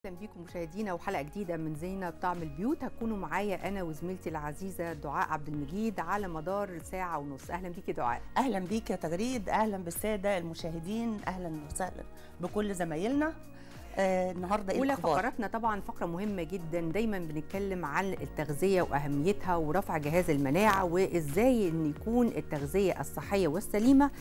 اهلا بيكم مشاهدينا وحلقه جديده من زينه بطعم البيوت هتكونوا معايا انا وزميلتي العزيزه دعاء عبد المجيد على مدار ساعه ونص اهلا بيكي دعاء اهلا بيك يا تغريد اهلا بالساده المشاهدين اهلا وسهلا بكل زمايلنا آه النهارده ايه اولى الاخبار فقراتنا طبعا فقره مهمه جدا دايما بنتكلم عن التغذيه واهميتها ورفع جهاز المناعه وازاي ان يكون التغذيه الصحيه والسليمه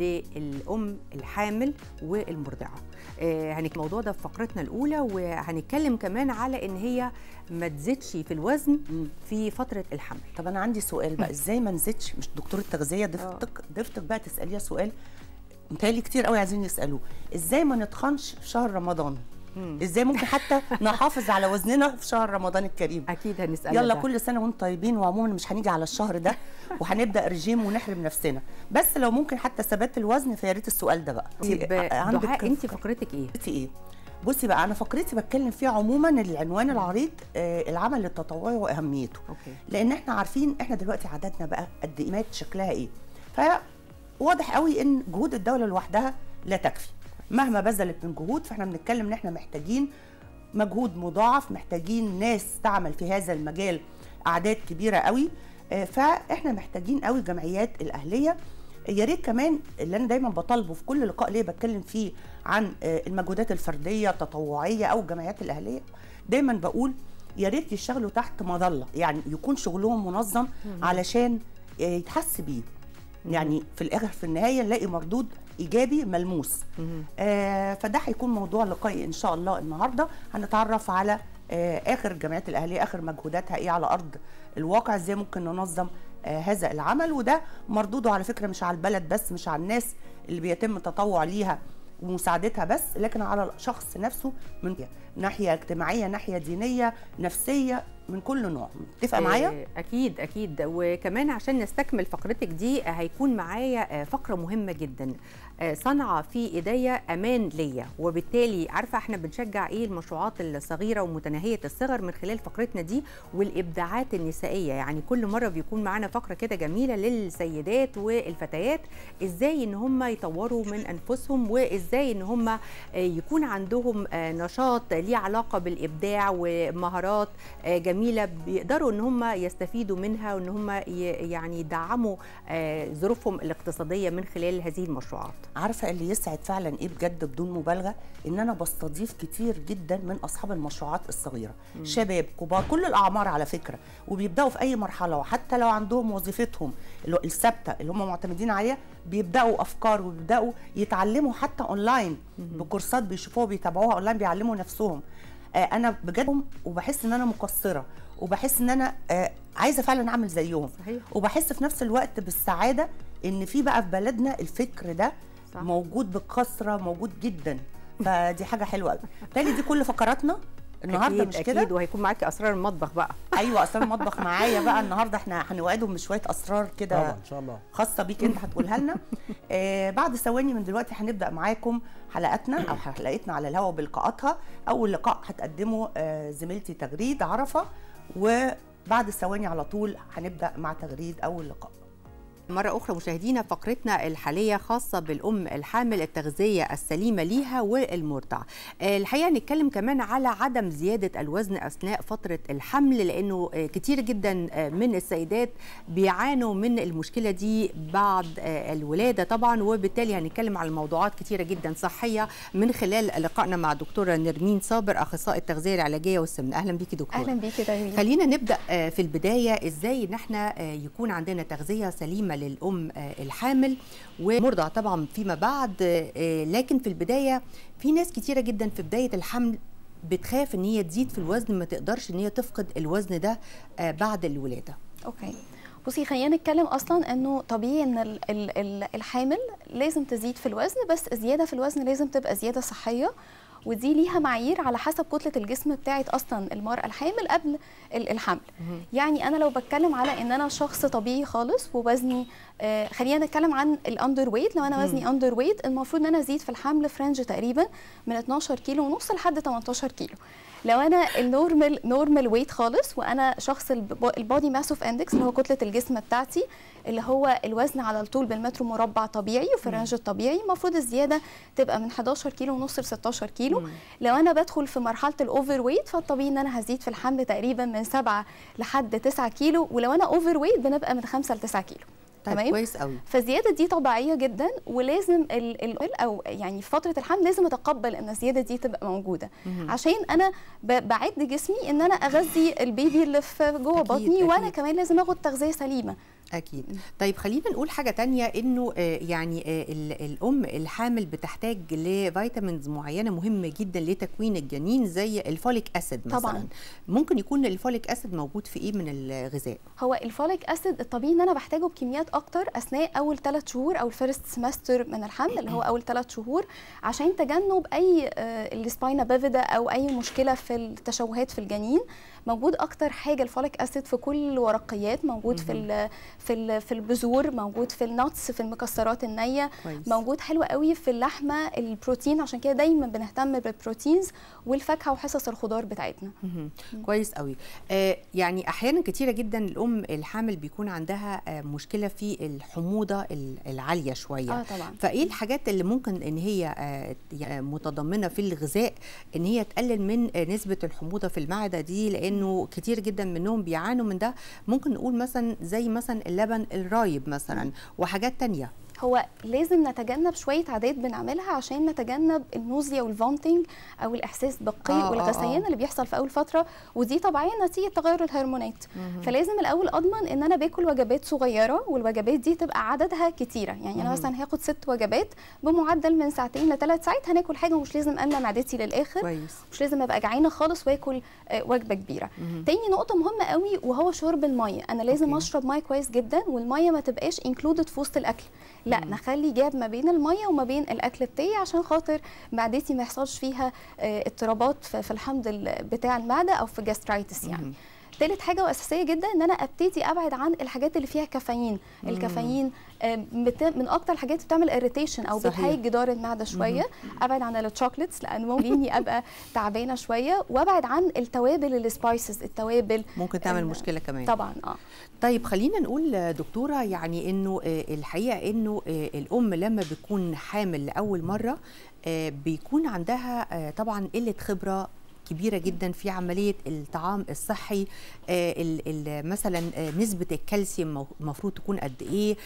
للام الحامل والمرضعه آه هنك الموضوع ده في فقرتنا الاولى وهنتكلم كمان على ان هي ما تزيدش في الوزن مم. في فتره الحمل طب انا عندي سؤال بقى ازاي ما نزيدش مش دكتور التغذيه ضيفتك ضيفتك بقى تساليها سؤال متهيألي كتير قوي عايزين يسالوه ازاي ما نتخنش في شهر رمضان مم. ازاي ممكن حتى نحافظ على وزننا في شهر رمضان الكريم اكيد هنسال يلا كل سنه وانتم طيبين وعموما مش هنيجي على الشهر ده وهنبدا رجيم ونحرم نفسنا بس لو ممكن حتى ثبات الوزن فيا ريت السؤال ده بقى طيب دعاء انت فقرتك ايه فقرتي ايه بصي بقى انا فقرتي بتكلم فيها عموما العنوان العريض آه العمل التطوعي واهميته اوكي لان احنا عارفين احنا دلوقتي عددنا بقى قد ايه مات شكلها ايه فواضح قوي ان جهود الدوله لوحدها لا تكفي مهما بذلت من جهود فاحنا بنتكلم ان احنا محتاجين مجهود مضاعف محتاجين ناس تعمل في هذا المجال اعداد كبيره قوي آه، فاحنا محتاجين قوي الجمعيات الاهليه يا ريت كمان اللي انا دايما بطالبه في كل لقاء ليه بتكلم فيه عن آه، المجهودات الفرديه التطوعيه او الجمعيات الاهليه دايما بقول يا ريت يشتغلوا تحت مظله يعني يكون شغلهم منظم علشان آه، يتحس بيه يعني في الاخر في النهايه نلاقي مردود ايجابي ملموس مهم. آه فده هيكون موضوع لقائي ان شاء الله النهارده هنتعرف على آه اخر الجمعيات الاهليه اخر مجهوداتها ايه على ارض الواقع ازاي ممكن ننظم آه هذا العمل وده مردوده على فكره مش على البلد بس مش على الناس اللي بيتم التطوع ليها ومساعدتها بس لكن على الشخص نفسه من ناحيه اجتماعيه ناحيه دينيه نفسيه من كل نوع متفقه معايا آه، اكيد اكيد وكمان عشان نستكمل فقرتك دي آه، هيكون معايا آه، فقره مهمه جدا آه، صنعه في ايديا امان ليا وبالتالي عارفه احنا بنشجع ايه المشروعات الصغيره ومتناهيه الصغر من خلال فقرتنا دي والابداعات النسائيه يعني كل مره بيكون معانا فقره كده جميله للسيدات والفتيات ازاي ان هم يطوروا من انفسهم وازاي ان هم آه، يكون عندهم آه، نشاط ليه علاقه بالابداع ومهارات آه، جميله بيقدروا ان هم يستفيدوا منها وان هم ي- يعني يدعموا آه، ظروفهم الاقتصاديه من خلال هذه المشروعات عارفه اللي يسعد فعلا ايه بجد بدون مبالغه ان انا بستضيف كتير جدا من اصحاب المشروعات الصغيره مم. شباب كبار كل الاعمار على فكره وبيبداوا في اي مرحله وحتى لو عندهم وظيفتهم اللي هو الثابته اللي هم معتمدين عليها بيبداوا افكار وبيبداوا يتعلموا حتى اونلاين بكورسات بيشوفوها بيتابعوها اونلاين بيعلموا نفسهم آه انا بجد وبحس ان انا مقصره وبحس ان انا آه عايزه فعلا اعمل زيهم صحيح وبحس في نفس الوقت بالسعاده ان في بقى في بلدنا الفكر ده صح. موجود بكثره موجود جدا فدي حاجه حلوه قوي بالتالي دي كل فقراتنا النهارده أكيد مش اكيد كده وهيكون معاكي اسرار المطبخ بقى ايوه اسرار المطبخ معايا بقى النهارده احنا هنوعدهم بشويه اسرار كده طبعا ان شاء الله خاصه بيك انت هتقولها لنا آه بعد ثواني من دلوقتي هنبدا معاكم حلقتنا او حلقتنا على الهواء بلقاءاتها اول لقاء هتقدمه آه زميلتي تغريد عرفه وبعد ثواني على طول هنبدا مع تغريد اول لقاء مرة أخرى مشاهدينا فقرتنا الحالية خاصة بالأم الحامل التغذية السليمة ليها والمرضع آه، الحقيقة نتكلم كمان على عدم زيادة الوزن أثناء فترة الحمل لأنه آه، كتير جدا آه، من السيدات بيعانوا من المشكلة دي بعد آه، الولادة طبعا وبالتالي هنتكلم على موضوعات كتيرة جدا صحية من خلال لقائنا مع دكتورة نرمين صابر أخصائي التغذية العلاجية والسمنة أهلا بيكي دكتورة اهلا بيكي تغريد خلينا نبدا آه، في البدايه ازاي ان احنا آه، يكون عندنا تغذيه سليمه للام آه، الحامل ومرضع طبعا فيما بعد آه، آه، لكن في البدايه في ناس كتيره جدا في بدايه الحمل بتخاف ان هي تزيد في الوزن ما تقدرش ان هي تفقد الوزن ده آه، بعد الولاده اوكي بصي خلينا نتكلم اصلا انه طبيعي ان ال- ال- ال- الحامل لازم تزيد في الوزن بس الزياده في الوزن لازم تبقى زياده صحيه ودي ليها معايير على حسب كتله الجسم بتاعت اصلا المراه الحامل قبل ال- الحمل يعني انا لو بتكلم على ان انا شخص طبيعي خالص ووزني آه خلينا نتكلم عن الاندر ويت لو انا وزني اندر ويت المفروض ان انا ازيد في الحمل في رينج تقريبا من 12 كيلو ونص لحد 18 كيلو لو انا النورمال نورمال ويت خالص وانا شخص البودي ماس اوف اندكس اللي هو كتله الجسم بتاعتي اللي هو الوزن على الطول بالمتر مربع طبيعي وفي الرينج الطبيعي المفروض الزياده تبقى من 11 كيلو ونص ل 16 كيلو مم. لو انا بدخل في مرحله الاوفر ويت فالطبيعي ان انا هزيد في الحمل تقريبا من 7 لحد 9 كيلو ولو انا اوفر ويت بنبقى من 5 ل 9 كيلو طيب تمام؟ كويس قوي فالزياده دي طبيعيه جدا ولازم ال ال او يعني في فتره الحمل لازم اتقبل ان الزياده دي تبقى موجوده مهم. عشان انا ب- بعد جسمي ان انا اغذي البيبي اللي في جوه أكيد، بطني وانا أكيد. كمان لازم اخد تغذيه سليمه اكيد طيب خلينا نقول حاجه تانية انه آه، يعني آه، ال- الام الحامل بتحتاج لفيتامينز معينه مهمه جدا لتكوين الجنين زي الفوليك اسيد مثلا طبعاً. ممكن يكون الفوليك اسيد موجود في ايه من الغذاء هو الفوليك اسيد الطبيعي ان انا بحتاجه بكميات اكتر اثناء اول ثلاث شهور او الفيرست سمستر من الحمل اللي هو اول ثلاث شهور عشان تجنب اي آه، السباينا بيفيدا او اي مشكله في التشوهات في الجنين موجود اكتر حاجه الفوليك اسيد في كل الورقيات موجود في ال في ال في البذور موجود في النتس في المكسرات النيه كويس موجود حلو قوي في اللحمه البروتين عشان كده دايما بنهتم بالبروتينز والفاكهه وحصص الخضار بتاعتنا مهم. كويس قوي آه يعني احيانا كتيره جدا الام الحامل بيكون عندها آه مشكله في الحموضه ال- العاليه شويه اه طبعا فايه الحاجات اللي ممكن ان هي آه، يعني متضمنه في الغذاء ان هي تقلل من آه، نسبه الحموضه في المعده دي لانه كتير جدا منهم بيعانوا من ده ممكن نقول مثلا زي مثلا اللبن الرايب مثلا وحاجات تانية هو لازم نتجنب شويه عادات بنعملها عشان نتجنب النوزيا والفومتنج او الاحساس بالقيء آه، آه، والغثيان آه. اللي بيحصل في اول فتره ودي طبيعيه نتيجه تغير الهرمونات فلازم الاول اضمن ان انا باكل وجبات صغيره والوجبات دي تبقى عددها كتيره يعني انا مم. مثلا هاخد ست وجبات بمعدل من ساعتين لثلاث ساعات هناكل حاجه ومش لازم املى معدتي للاخر كويس مش لازم ابقى جعانه خالص واكل آه، وجبه كبيره مهم. تاني نقطة مهمة قوي وهو شرب المية، أنا لازم أوكي. أشرب مية كويس جدا والمية ما تبقاش انكلودد في وسط الأكل، لا مم. نخلي جاب ما بين المية وما بين الأكل بتاعي عشان خاطر معدتي ما يحصلش فيها آه، اضطرابات في في الحمض ال- بتاع المعدة أو في جاسترايتس يعني. مهم. تالت حاجة وأساسية جدا إن أنا أبتدي أبعد عن الحاجات اللي فيها كافيين، مم. الكافيين آه، بت- من أكتر الحاجات اللي بتعمل اريتيشن أو صحيح. بتهيج جدار المعدة شوية، ابعد عن الشوكليتس لان ممكن ابقى تعبانه شويه وابعد عن التوابل السبايسز التوابل ممكن تعمل ال- مشكله كمان طبعا اه طيب خلينا نقول آه، دكتوره يعني انه آه، الحقيقه انه آه، الام لما بتكون حامل لاول مره آه، بيكون عندها آه، طبعا قله خبره كبيره جدا في عمليه الطعام الصحي آه، ال- ال- مثلا آه، نسبه الكالسيوم مو- المفروض تكون قد ايه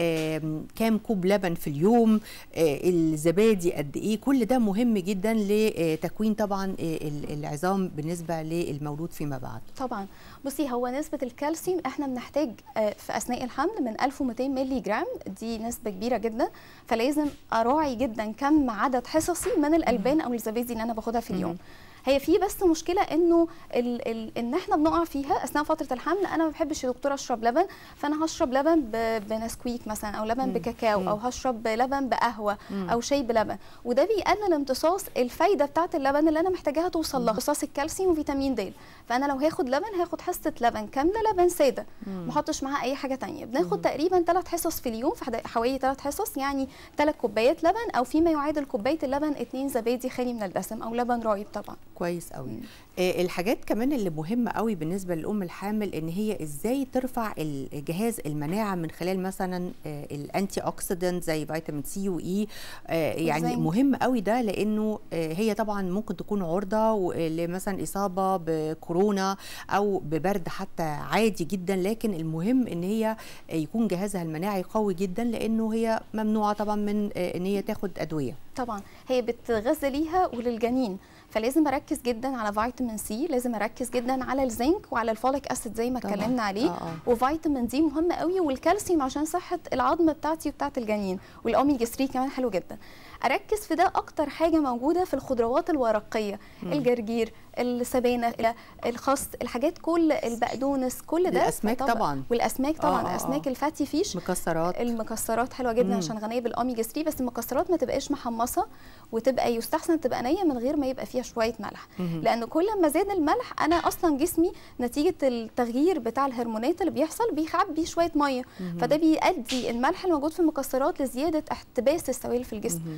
آم، كام كوب لبن في اليوم آه، الزبادي قد ايه كل ده مهم جدا لتكوين طبعا آه، ال- العظام بالنسبه للمولود فيما بعد طبعا بصي هو نسبه الكالسيوم احنا بنحتاج آه، في اثناء الحمل من 1200 مللي جرام دي نسبه كبيره جدا فلازم اراعي جدا كم عدد حصصي من الالبان او الزبادي اللي انا باخدها في اليوم مم. هي في بس مشكله انه ال ال ان احنا بنقع فيها اثناء فتره الحمل انا ما بحبش يا دكتوره اشرب لبن فانا هشرب لبن ب- بنسكويك مثلا او لبن مم. بكاكاو مم. او هشرب لبن بقهوه مم. او شاي بلبن وده بيقلل امتصاص الفايده بتاعه اللبن اللي انا محتاجاها توصل لها امتصاص الكالسيوم وفيتامين د فانا لو هاخد لبن هاخد حصه لبن كامله لبن ساده ما احطش معاها اي حاجه تانية بناخد تقريبا ثلاث حصص في اليوم في حدا- حوالي ثلاث حصص يعني ثلاث كوبايات لبن او فيما يعادل كوبايه اللبن اتنين زبادي خالي من الدسم او لبن رايب طبعا كويس قوي مم. آه الحاجات كمان اللي مهمه قوي بالنسبه للام الحامل ان هي ازاي ترفع ال- جهاز المناعه من خلال مثلا آه الانتي اوكسيدنت زي فيتامين سي واي آه يعني والزنك. مهم قوي ده لانه آه هي طبعا ممكن تكون عرضه و- لمثلا اصابه بكورونا او ببرد حتى عادي جدا لكن المهم ان هي آه، يكون جهازها المناعي قوي جدا لانه هي ممنوعه طبعا من آه، ان هي تاخد ادويه طبعا هي بتغذى ليها وللجنين فلازم اركز جدا على فيتامين سي لازم اركز جدا على الزنك وعلى الفوليك اسيد زي ما طبعاً. اتكلمنا عليه آه، آه. وفيتامين دي مهم قوي والكالسيوم عشان صحه العظم بتاعتي وبتاعه الجنين والاوميجا 3 كمان حلو جدا اركز في ده اكتر حاجه موجوده في الخضروات الورقيه مم. الجرجير السبانخ الخس الحاجات كل البقدونس كل ده الأسماك طبعاً. والاسماك طبعا آه، آه، آه. الاسماك الفاتي فيش مكسرات المكسرات حلوه جدا مم. عشان غنيه بالاوميجا 3 بس المكسرات ما تبقاش محمصه وتبقى يستحسن تبقى نيه من غير ما يبقى فيها شويه ملح مهم. لان كل ما زاد الملح انا اصلا جسمي نتيجه التغيير بتاع الهرمونات اللي بيحصل بيخبي شويه ميه مهم. فده بيؤدي الملح الموجود في المكسرات لزياده احتباس السوائل في الجسم مهم.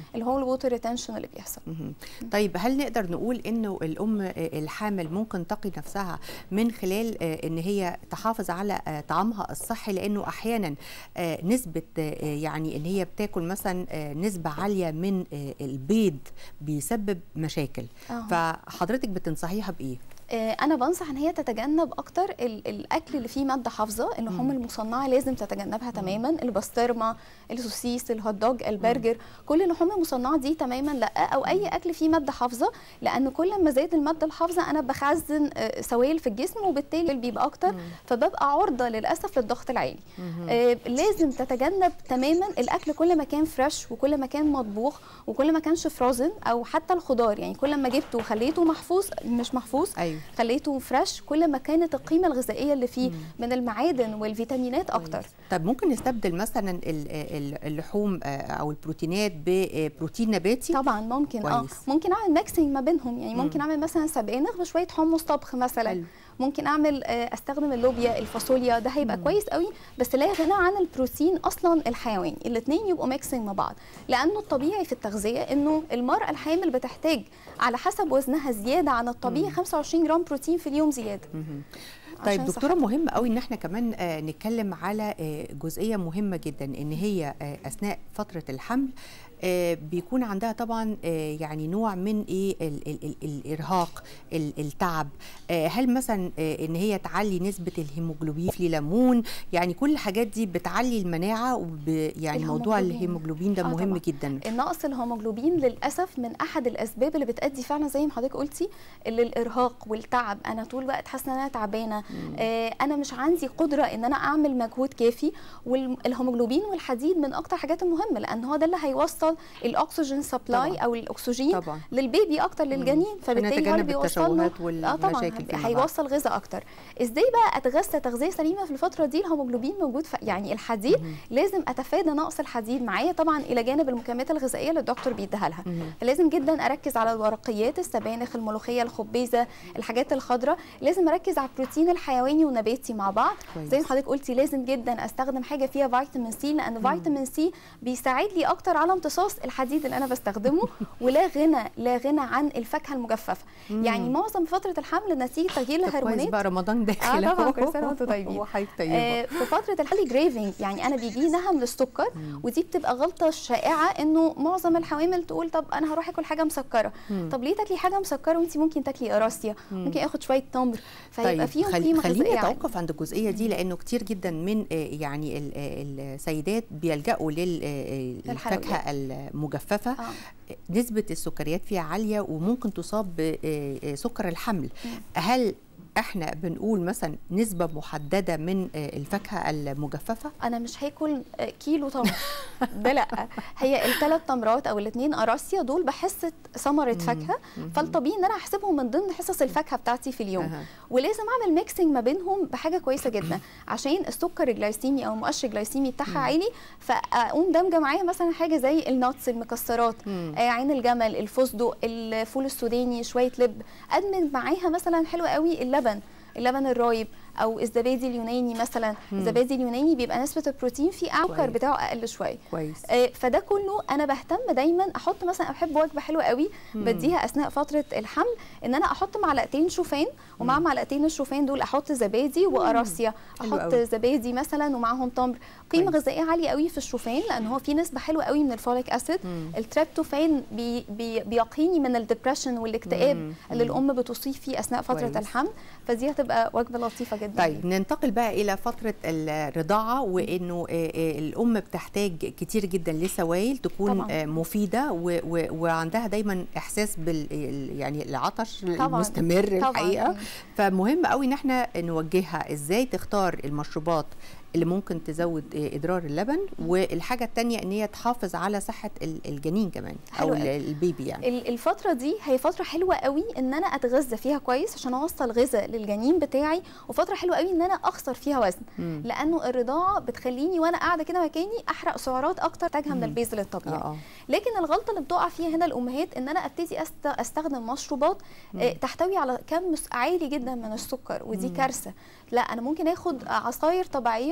الهول ووتر ريتنشن اللي بيحصل مهم. طيب هل نقدر نقول انه الام آه، الحامل ممكن تقي نفسها من خلال آه، ان هي تحافظ على آه، طعامها الصحي لانه احيانا آه، نسبه آه، يعني ان هي بتاكل مثلا آه، نسبه عاليه من آه، البيض بيسبب مشاكل آه. فحضرتك بتنصحيها بايه آه، انا بنصح ان هي تتجنب اكتر ال- الاكل اللي فيه ماده حافظه اللحوم المصنعه لازم تتجنبها تماما البسطرمه السوسيس الهوت دوج البرجر كل اللحوم المصنعه دي تماما لا او اي اكل فيه ماده حافظه لان كل ما زاد الماده الحافظه انا بخزن آه، سوائل في الجسم وبالتالي بيبقى اكتر فببقى عرضه للاسف للضغط العالي آه، لازم تتجنب تماما الاكل كل ما كان فريش وكل ما كان مطبوخ وكل ما كانش فروزن او حتى الخضار يعني كل ما جبته وخليته محفوظ مش محفوظ ايوه خليته فريش كل ما كانت القيمه الغذائيه اللي فيه من المعادن والفيتامينات اكتر طب ممكن نستبدل مثلا ال- ال- اللحوم آه، او البروتينات ببروتين نباتي طبعا ممكن اه كويس. ممكن اعمل ميكسنج ما بينهم يعني ممكن اعمل مثلا سبانخ بشويه حمص طبخ مثلا حلو. ممكن اعمل آه، استخدم اللوبيا الفاصوليا ده هيبقى كويس قوي بس لا غنى عن البروتين اصلا الحيواني الاثنين يبقوا ميكسنج مع بعض لانه الطبيعي في التغذيه انه المراه الحامل بتحتاج على حسب وزنها زياده عن الطبيعي 25 جرام بروتين في اليوم زياده طيب عشان دكتوره صحتها. مهم قوي ان احنا كمان آه، نتكلم على آه، جزئيه مهمه جدا ان هي آه، اثناء فتره الحمل آه، بيكون عندها طبعا آه، يعني نوع من ايه ال ال ال الارهاق ال التعب آه، هل مثلا آه، ان هي تعلي نسبه الهيموجلوبين في ليمون يعني كل الحاجات دي بتعلي المناعه وب يعني موضوع الهيموجلوبين. الهيموجلوبين ده آه مهم طبعاً. جدا النقص الهيموجلوبين للاسف من احد الاسباب اللي بتؤدي فعلا زي ما حضرتك قلتي للارهاق والتعب انا طول الوقت حاسه ان انا تعبانه آه انا مش عندي قدره ان انا اعمل مجهود كافي والهيموجلوبين والحديد من اكتر حاجات المهمه لان هو ده اللي هيوصل الاكسجين سبلاي طبعاً. او الاكسجين طبعا للبيبي اكتر للجنين فبالتالي هو اللي نتجنب بيوصل له التشوهات اه طبعا والمشاكل فيما بعد. هيوصل غذاء اكتر ازاي بقى اتغذى تغذيه سليمه في الفتره دي الهيموجلوبين موجود في يعني الحديد لازم اتفادى نقص الحديد معايا طبعا الى جانب المكملات الغذائيه اللي الدكتور بيديها لها لازم جدا اركز على الورقيات السبانخ الملوخيه الخبيزه الحاجات الخضراء لازم اركز على البروتين الحيواني والنباتي مع بعض كويس. زي ما حضرتك قلتي لازم جدا استخدم حاجه فيها فيتامين سي لان فيتامين سي بيساعد لي اكتر على امتصاص الحديد اللي انا بستخدمه ولا غنى لا غنى عن الفاكهه المجففه يعني معظم فتره الحمل نتيجه تغيير طب كويس الهرمونات بقى رمضان داخل اه طبعا أهو. كل سنه وانتم طيبين وحضرتك طيبه آه، في فتره الحالي جريفنج يعني انا بيجي نهم للسكر ودي بتبقى غلطه شائعه انه معظم الحوامل تقول طب انا هروح اكل حاجه مسكره طب ليه تاكلي حاجه مسكره وانت ممكن تاكلي قراصيه ممكن اخد شويه تمر فيبقى فيهم خلي قيمه خليني غذائيه عالية. اتوقف عند الجزئيه دي لانه كتير جدا من آه، يعني ال- آه، السيدات بيلجأوا للفاكهه للحلويات. المجففه آه. نسبه السكريات فيها عاليه وممكن تصاب بسكر الحمل هل احنا بنقول مثلا نسبه محدده من آه، الفاكهه المجففه انا مش هاكل آه، كيلو تمر ده لا هي الثلاث تمرات او الاثنين قراصيه دول بحصه ثمره فاكهه فالطبيعي ان انا احسبهم من ضمن حصص الفاكهه بتاعتي في اليوم أها. ولازم اعمل ميكسنج ما بينهم بحاجه كويسه جدا عشان السكر الجلايسيمي او المؤشر الجلايسيمي بتاعها عالي فاقوم دامجه معايا مثلا حاجه زي الناتس المكسرات آه عين الجمل الفستق الفول السوداني شويه لب ادمج معاها مثلا حلو قوي اللبن اللبن الرايب او الزبادي اليوناني مثلا الزبادي اليوناني بيبقى نسبه البروتين فيه السكر كويس. بتاعه اقل شويه كويس آه، فده كله انا بهتم دايما احط مثلا بحب وجبه حلوه قوي بديها اثناء فتره الحمل ان انا احط معلقتين شوفان ومع معلقتين الشوفان دول احط زبادي وقراصيه حلو احط قوي. زبادي مثلا ومعاهم تمر قيمه كويس. غذائيه عاليه قوي في الشوفان لان هو فيه نسبه حلوه قوي من الفوليك اسيد التريبتوفان بي بي بيقيني من الدبريشن والاكتئاب اللي الام بتصيب فيه اثناء فتره كويس. الحمل فدي هتبقى وجبه لطيفه جدا طيب ننتقل بقى الى فتره الرضاعه وانه آه، آه، الام بتحتاج كتير جدا لسوائل تكون طبعاً. آه، مفيده و- و- وعندها دايما احساس بال ال- يعني العطش طبعاً. المستمر طبعاً. الحقيقه فمهم قوي ان احنا نوجهها ازاي تختار المشروبات اللي ممكن تزود آه، ادرار اللبن والحاجه الثانيه ان هي تحافظ على صحه ال- الجنين كمان او حلو ال- قوي. البيبي يعني ال- الفترة دي هي فترة حلوة قوي ان انا اتغذى فيها كويس عشان اوصل غذاء للجنين بتاعي وفترة حلوة قوي ان انا اخسر فيها وزن مم. لانه الرضاعة بتخليني وانا قاعدة كده مكاني احرق سعرات اكتر تاجها من مم. البيزل اه الطبيعي اه لكن الغلطة اللي بتقع فيها هنا الامهات ان انا ابتدي أست... استخدم مشروبات آه، تحتوي على كم مس- عالي جدا من السكر ودي كارثة لا انا ممكن اخد عصاير طبيعية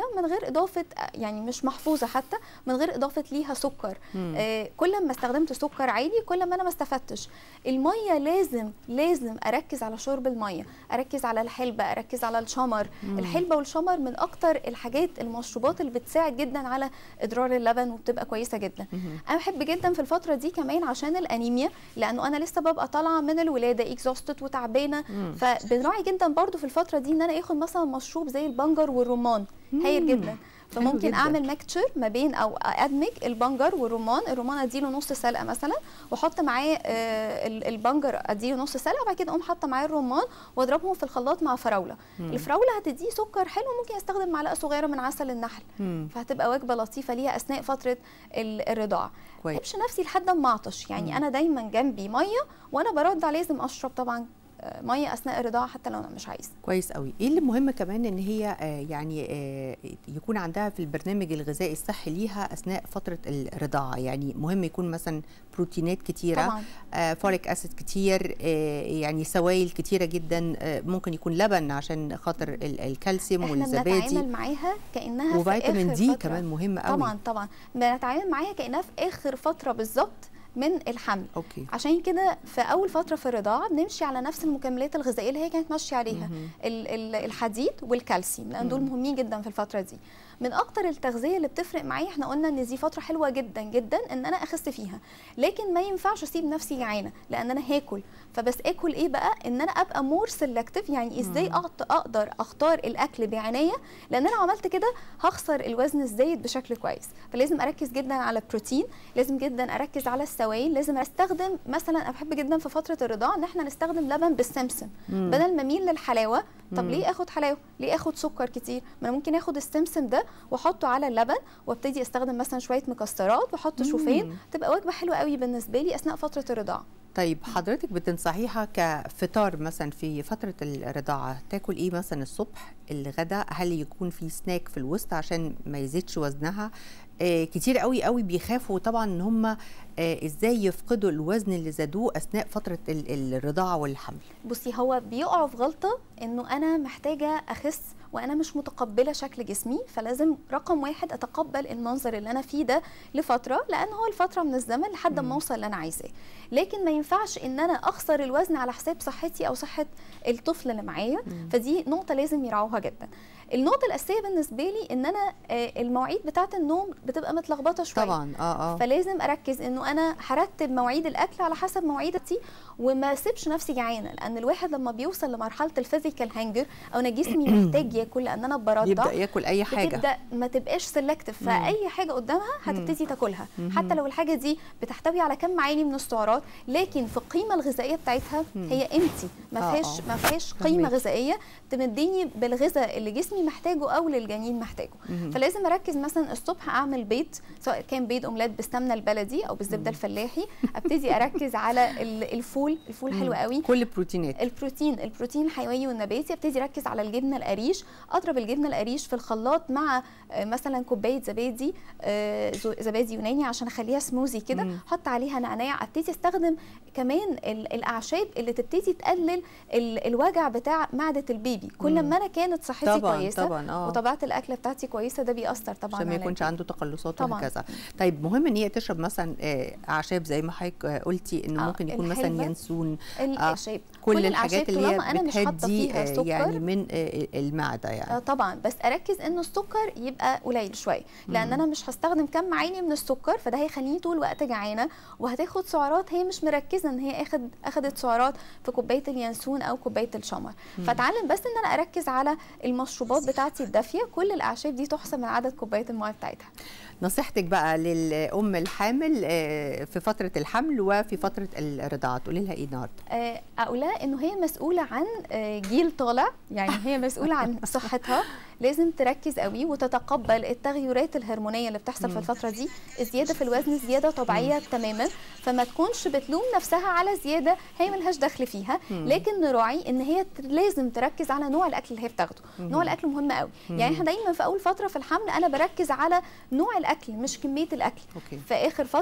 من غير اضافه يعني مش محفوظه حتى من غير اضافه ليها سكر مم. آه كل ما استخدمت سكر عادي كل ما انا ما استفدتش الميه لازم لازم اركز على شرب الميه اركز على الحلبه اركز على الشمر مم. الحلبه والشمر من اكتر الحاجات المشروبات اللي بتساعد جدا على ادرار اللبن وبتبقى كويسه جدا مهم. انا بحب جدا في الفتره دي كمان عشان الانيميا لانه انا لسه ببقى طالعه من الولاده اكزوستد وتعبانه مم. فبنراعي جدا برضو في الفتره دي ان انا اخد مثلا مشروب زي البنجر والرمان هايل مم. جدا فممكن جداً. اعمل ميكتشر ما بين او ادمج البنجر والرمان الرمان اديله نص سلقه مثلا واحط معاه آه، ال- البنجر اديله نص سلقه وبعد كده اقوم حاطه معاه الرمان واضربهم في الخلاط مع فراوله مم. الفراوله هتديه سكر حلو ممكن استخدم معلقه صغيره من عسل النحل مم. فهتبقى وجبه لطيفه ليها اثناء فتره ال- الرضاعه ما كويس اسيبش نفسي لحد ما اعطش يعني مم. انا دايما جنبي ميه وانا برضع لازم اشرب طبعا آه، ميه اثناء الرضاعه حتى لو انا مش عايزه كويس قوي ايه اللي مهم كمان ان هي آه، يعني آه، يكون عندها في البرنامج الغذائي الصحي ليها اثناء فتره الرضاعه يعني مهم يكون مثلا بروتينات كتيره طبعا آه، فوليك اسيد كتير آه، يعني سوائل كتيره جدا آه، ممكن يكون لبن عشان خاطر ال- الكالسيوم احنا والزبادي بنتعامل معاها كانها في وفيتامين آخر دي فترة. كمان مهم قوي طبعا طبعا بنتعامل معاها كانها في اخر فتره بالظبط من الحمل اوكي عشان كده في اول فتره في الرضاعه بنمشي على نفس المكملات الغذائيه اللي هي كانت ماشيه عليها مهم. ال- ال- الحديد والكالسيوم لان دول مم. مهمين جدا في الفتره دي من اكتر التغذيه اللي بتفرق معايا احنا قلنا ان دي فتره حلوه جدا جدا ان انا اخس فيها لكن ما ينفعش اسيب نفسي جعانه لان انا هاكل فبس اكل ايه بقى ان انا ابقى مور سيلكتيف يعني ازاي مم. أقط- اقدر اختار الاكل بعنايه لان انا عملت كده هخسر الوزن الزايد بشكل كويس فلازم اركز جدا على البروتين لازم جدا اركز على السوائل لازم استخدم مثلا انا بحب جدا في فتره الرضاعه ان احنا نستخدم لبن بالسمسم مم. بدل ما اميل للحلاوه طب مم. ليه اخد حلاوه ليه اخد سكر كتير ما انا ممكن اخد السمسم ده واحطه على اللبن وابتدي استخدم مثلا شويه مكسرات واحط مم. شوفان تبقى وجبه حلوه قوي بالنسبه لي اثناء فتره الرضاعه طيب حضرتك بتنصحيها كفطار مثلا في فترة الرضاعة تاكل ايه مثلا الصبح الغداء هل يكون في سناك في الوسط عشان ما يزيدش وزنها آه كتير قوي قوي بيخافوا طبعا ان هم آه ازاي يفقدوا الوزن اللي زادوه اثناء فترة ال- الرضاعة والحمل بصي هو بيقعوا في غلطه انه انا محتاجه اخس وانا مش متقبله شكل جسمي فلازم رقم واحد اتقبل المنظر اللي انا فيه ده لفتره لان هو الفتره من الزمن لحد مم. ما اوصل اللي انا عايزاه لكن ما ينفعش ان انا اخسر الوزن على حساب صحتي او صحه الطفل اللي معايا مم. فدي نقطه لازم يراعوها جدا النقطه الاساسيه بالنسبه لي ان انا آه، المواعيد بتاعه النوم بتبقى متلخبطه شويه طبعا اه اه فلازم اركز انه انا هرتب مواعيد الاكل على حسب مواعيدتي وما اسيبش نفسي جعانه لان الواحد لما بيوصل لمرحله الفيزيكال هانجر او انا جسمي محتاج ياكل لان انا برضع يبدأ ياكل اي حاجة بتبدا ما تبقاش سيلكتيف مم. فاي حاجه قدامها هتبتدي تاكلها مهم. حتى لو الحاجه دي بتحتوي على كم معالي من السعرات لكن في القيمه الغذائيه بتاعتها مم. هي امتي ما آه، فيهاش آه. ما فيهاش قيمه فهماكي. غذائيه تمديني بالغذاء اللي جسمي محتاجه او للجنين محتاجه مهم. فلازم اركز مثلا الصبح اعمل بيض سواء كان بيض اومليت بالسمنه البلدي او بالزبده الفلاحي ابتدي اركز على ال- الفول الفول حلو مم. قوي كل بروتينات البروتين البروتين الحيوي والنباتي ابتدي اركز على الجبنه القريش اضرب الجبنه القريش في الخلاط مع آه، مثلا كوبايه زبادي آه، زو- زبادي يوناني عشان اخليها سموزي كده مم. احط عليها نعناع ابتدي استخدم كمان ال- الاعشاب اللي تبتدي تقلل ال- الوجع بتاع معده البيبي كل مم. ما انا كانت صحتي طبعا كويسه طبعا اه وطبيعه الاكل بتاعتي كويسه ده بيأثر طبعا عشان ما على يكونش البيبي. عنده تقلصات طبعاً. وهكذا طيب مهم ان هي تشرب مثلا آه، اعشاب زي ما حضرتك آه، قلتي انه آه، ممكن يكون مثلا الحلبة. ينسون الاعشاب كل, الحاجات اللي طالما انا هي مش حاطه بتهدي فيها آه، سكر يعني من آه، المعده آه يعني طبعا بس اركز انه السكر يبقى قليل شويه لان مم. انا مش هستخدم كم معالي من السكر فده هيخليني طول الوقت جعانه وهتاخد سعرات هي مش مركزه ان هي اخد اخدت سعرات في كوبايه اليانسون او كوبايه الشمر مم. فاتعلم بس ان انا اركز على المشروبات بتاعتي الدافيه كل الاعشاب دي تحسب من عدد كوبايات الميه بتاعتها نصيحتك بقى للام الحامل آه، في فتره الحمل وفي فتره الرضاعه تقولي لها ايه النهارده آه، اقول لها انه هي مسؤوله عن آه، جيل طالع يعني هي مسؤوله عن صحتها لازم تركز قوي وتتقبل التغيرات الهرمونيه اللي بتحصل في مم. الفتره دي الزياده في الوزن زياده طبيعيه تماما فما تكونش بتلوم نفسها على زياده هي ملهاش دخل فيها مم. لكن نراعي ان هي ت- لازم تركز على نوع الاكل اللي هي بتاخده مم. نوع الاكل مهم قوي يعني احنا دايما في اول فتره في الحمل انا بركز على نوع الاكل مش كميه الاكل اوكي في اخر فتره بعد كده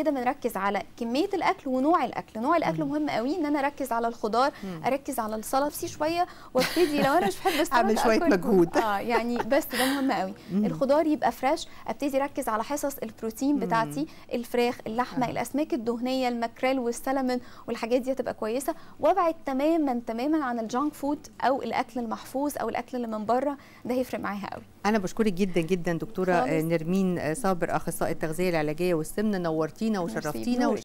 كده بنركز على كميه الاكل ونوع الاكل نوع الاكل مهم قوي ان انا اركز على الخضار اركز على السلطه نفسي شويه وابتدي لو انا مش بحب السلطه أعمل شوية آكل مجهود. كل- اه يعني بس ده مهم قوي الخضار يبقى فريش ابتدي اركز على حصص البروتين بتاعتي الفراخ اللحمه آه. الاسماك الدهنيه الماكريل والسلمون والحاجات دي هتبقى كويسه وابعد تماما تماما عن الجانك فود او الاكل المحفوظ او الاكل اللي من بره ده هيفرق معاها قوي انا بشكرك جدا جدا دكتوره خالص. نرمين صابر اخصائي التغذيه العلاجيه والسمنه نورتينا ميرسي، وشرفتينا بنورك.